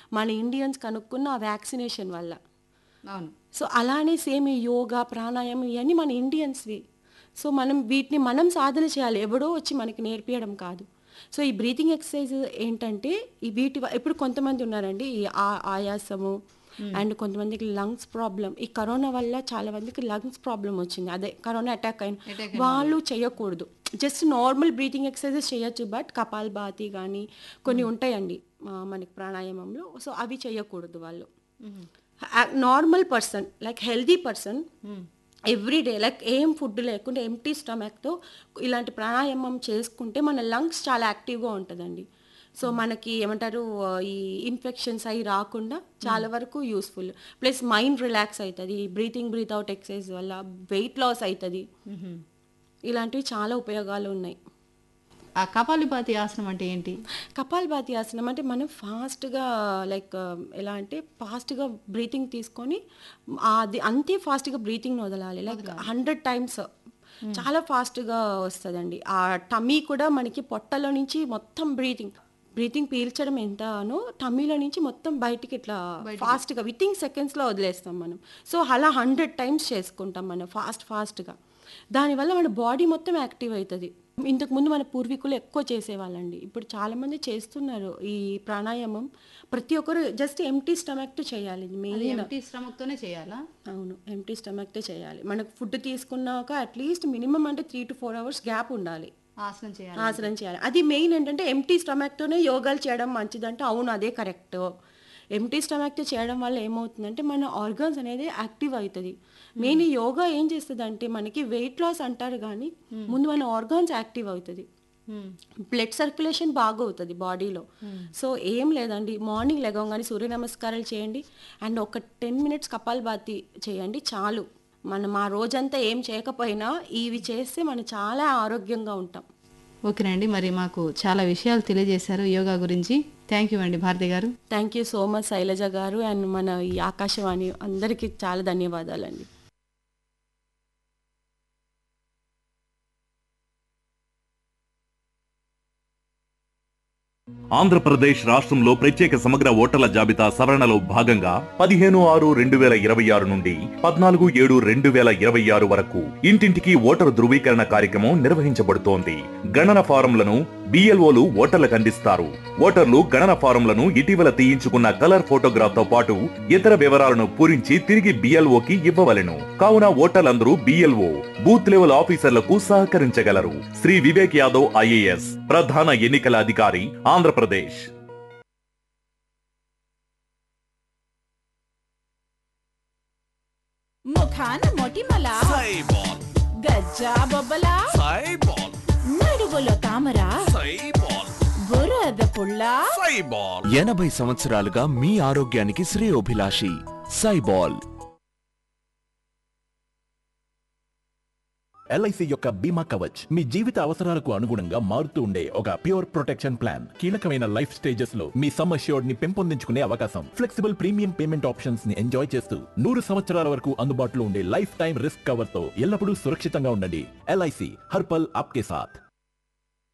మన ఇండియన్స్ కనుక్కున్న ఆ వ్యాక్సినేషన్ వల్ల అవును సో అలానే సేమ్ ఈ యోగా ప్రాణాయామం ఇవన్నీ మన ఇండియన్స్వి సో మనం వీటిని మనం సాధన చేయాలి ఎవడో వచ్చి మనకి నేర్పించడం కాదు సో ఈ బ్రీతింగ్ ఎక్సర్సైజ్ ఏంటంటే ఈ వీటి వ- ఇప్పుడు కొంతమంది ఉన్నారండి ఈ ఆ- ఆయాసము అండ్ కొంతమందికి లంగ్స్ ప్రాబ్లం ఈ కరోనా వల్ల చాలా మందికి లంగ్స్ ప్రాబ్లం వచ్చింది అదే కరోనా అటాక్ అయిన వాళ్ళు చేయకూడదు జస్ట్ నార్మల్ బ్రీతింగ్ ఎక్సర్సైజెస్ చేయొచ్చు బట్ కపాల్ భాతి కానీ కొన్ని ఉంటాయండి ఆ, మనకి ప్రాణాయామంలో సో అవి చేయకూడదు వాళ్ళు normal person like healthy person every day like ఏం ఫుడ్ లేకుండా ఎంటీ స్టమక్తో ఇలాంటి ప్రాణాయామం చేసుకుంటే మన లంగ్స్ చాలా యాక్టివ్గా ఉంటుందండి సో మనకి ఏమంటారు ఆ, ఈ ఇన్ఫెక్షన్స్ అవి రాకుండా చాలా వరకు యూస్ఫుల్ ప్లస్ మైండ్ రిలాక్స్ అవుతుంది బ్రీతింగ్ బ్రీత్ అవుట్ ఎక్సర్సైజ్ వల్ల వెయిట్ లాస్ అవుతుంది ఇలాంటివి చాలా ఉపయోగాలు ఉన్నాయి ఆ కపాలిపాతి ఆసనం అంటే ఏంటి కపాల్భాతి ఆసనం అంటే మనం ఫాస్ట్గా లైక్ ఎలా అంటే ఫాస్ట్గా బ్రీతింగ్ తీసుకొని అది అంతే ఫాస్ట్గా బ్రీతింగ్ వదలాలి లైక్ హండ్రెడ్ టైమ్స్ చాలా ఫాస్ట్గా వస్తుందండి ఆ టమ్మీ కూడా మనకి పొట్టలో నుంచి మొత్తం బ్రీతింగ్ బ్రీతింగ్ పీల్చడం ఎంతనో టమ్మీలో నుంచి మొత్తం బయటికి ఇట్లా ఫాస్ట్గా విత్ ఇన్ సెకండ్స్లో వదిలేస్తాం మనం సో అలా హండ్రెడ్ టైమ్స్ చేసుకుంటాం మనం ఫాస్ట్ ఫాస్ట్గా దానివల్ల మన బాడీ మొత్తం యాక్టివ్ అవుతుంది ఇంతకు ముందు మన పూర్వీకులు ఎక్కువ చేసేవాళ్ళండి ఇప్పుడు చాలా మంది చేస్తున్నారు ఈ ప్రాణాయామం ప్రతి ఒక్కరు జస్ట్ ఎంటీ స్టమక్తో చేయాలి మెయిన్ ఎంటీ తోనే చేయాలా అవును ఎంటీ స్టమక్తో చేయాలి మనకు ఫుడ్ తీసుకున్నాక అట్లీస్ట్ మినిమం అంటే three to four hours gap ఉండాలి ఆసనం చేయాలి ఆసనం చేయాలి అది మెయిన్ ఏంటంటే ఎంటీ స్టమక్తోనే యోగాలు చేయడం మంచిదంటే అవును అదే కరెక్ట్ ఎంటీ స్టమక్తో చేయడం వల్ల ఏమవుతుందంటే మన ఆర్గన్స్ అనేది యాక్టివ్ అవుతుంది మెయిన్ ఈ యోగా ఏం చేస్తుంది అంటే మనకి వెయిట్ లాస్ అంటారు కానీ ముందు మన ఆర్గాన్స్ యాక్టివ్ అవుతుంది మ్మ్. బ్లడ్ సర్క్యులేషన్ బాగా అవుతుంది బాడీలో సో ఏం లేదండి మార్నింగ్ లెగవగానే సూర్య నమస్కారాలు చేయండి అండ్ ఒక టెన్ మినిట్స్ కపాల్ బాతి చేయండి చాలు మనం ఆ రోజంతా ఏం చేయకపోయినా ఇవి చేస్తే మనం చాలా ఆరోగ్యంగా ఉంటాం ఓకేనండి మరి మాకు చాలా విషయాలు తెలియజేశారు యోగా గురించి థ్యాంక్ యూ అండి భారతి గారు thank you so much Shailaja గారు అండ్ మన ఈ ఆకాశవాణి అందరికీ చాలా ధన్యవాదాలండి ఆంధ్రప్రదేశ్ రాష్ట్రంలో ప్రత్యేక సమగ్ర ఓటర్ల జాబితా సవరణలో భాగంగా పదిహేను ఆరు రెండు వేల ఇరవై ఆరు నుండి పద్నాలుగు ఏడు రెండు వేల ఇరవై ఆరు వరకు ఇంటింటికి ఓటరు ధృవీకరణ కార్యక్రమం నిర్వహించబడుతోంది గణన ఫారంలను బిఎల్ఓలు ఓటర్లకు అందిస్తారు ఓటర్లు గణన ఫారంలను ఇటీవల తీయించుకున్న కలర్ ఫోటోగ్రాఫ్ తో పాటు ఇతర వివరాలను పూరించి తిరిగి బిఎల్ఓకి ఇవ్వవలెను కావున ఓటర్లందరూ బిఎల్ఓ బూత్ లెవెల్ ఆఫీసర్లకు సహకరించగలరు శ్రీ వివేక్ యాదవ్ ఐఏఎస్ ప్రధాన ఎన్నికల అధికారి ఆంధ్రప్రదేశ్ ముఖాన మొటిమల సైబాల్ గజ్జా బొబ్బల సైబాల్ నడువులో తామర సైబాల్ బురద పుల్ల సైబాల్ ఎనభై సంవత్సరాలుగా మీ ఆరోగ్యానికి శ్రేయోభిలాషి సైబాల్ ఎల్ఐసి యొక్క బీమా కవచ్ మీ జీవిత అవసరాలకు అనుగుణంగా మారుతూ ఉండే ఒక ప్యూర్ ప్రొటెక్షన్ ప్లాన్ కీలకమైన లైఫ్ స్టేజెస్ లో మీ సమ్ అష్యూర్డ్ ని పెంపొందించుకునే అవకాశం ఫ్లెక్సిబుల్ ప్రీమియం పేమెంట్ ఆప్షన్స్ ని ఎంజాయ్ చేస్తూ నూరు సంవత్సరాల వరకు అందుబాటులో ఉండే లైఫ్ టైం రిస్క్ కవర్ తో ఎల్లప్పుడూ సురక్షితంగా ఉండండి ఎల్ఐసి హర్పల్ ఆప్కే సాథ్